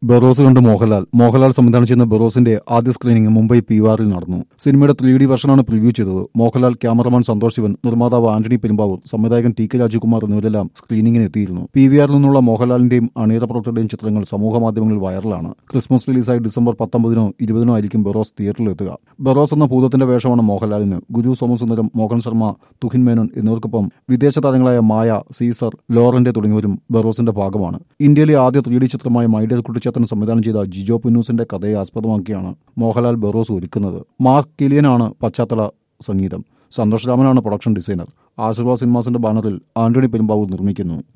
Burroughs കണ്ട് മോഹൻലാൽ മോഹൻലാൽ സംവിധാനം ചെയ്യുന്ന ബെറോസിന്റെ ആദ്യ സ്ക്രീനിംഗ് മുംബൈ പി ആറിൽ നടന്നു സിനിമയുടെ ത്രീ ഡി വെർഷനാണ് പ്രിവ്യൂ ചെയ്തത് മോഹൻലാൽ ക്യാമറമാൻ സന്തോഷ് ശിവൻ നിർമ്മാതാവ് ആന്റണി പെരുമ്പാവൂർ സംവിധായകൻ ടി കെ രാജകുമാർ എന്നിവരെല്ലാം സ്ക്രീനിംഗിന് എത്തിയിരുന്നു പി വി ആറിൽ നിന്നുള്ള മോഹൻലാലിന്റെയും അണിയറ പ്രവർത്തകരുടെയും ചിത്രങ്ങൾ സമൂഹ മാധ്യമങ്ങളിൽ വൈറലാണ് ക്രിസ്മസ് റിലീസായി ഡിസംബർ പത്തൊമ്പതിനോ ഇരുപതിനോ ആയിരിക്കും ബെറോസ് തിയേറ്ററിൽ എത്തുക ബെറോസ് എന്ന ഭൂതത്തിന്റെ വേഷമാണ് മോഹൻലാലിന് ഗുരു സോമസുന്ദരം മോഹൻ ശർമ്മ തുഹിൻ മേനോൻ എന്നിവർക്കൊപ്പം വിദേശ താരങ്ങളായ മായ സീസർ ലോറന്റെ തുടങ്ങിയവരും ബെറോസിന്റെ ഭാഗമാണ് ഇന്ത്യയിലെ ആദ്യ ത്രീ ഡി ചിത്രമായ മൈഡിയർ കുട്ടിച്ചേത്തൻ സംവിധാനം ചെയ്ത ജിജോ പുന്നൂസിന്റെ കഥയെ ആസ്പദമാക്കിയാണ് മോഹൻലാൽ ബെറോസ് ഒരുക്കുന്നത് മാർക്ക് കിലിയനാണ് പശ്ചാത്തല സംഗീതം സന്തോഷ് രാമനാണ് പ്രൊഡക്ഷൻ ഡിസൈനർ ആശീർവാദ് സിനിമാസിന്റെ ബാനറിൽ ആന്റണി പെരുമ്പാവൂർ നിർമ്മിക്കുന്നു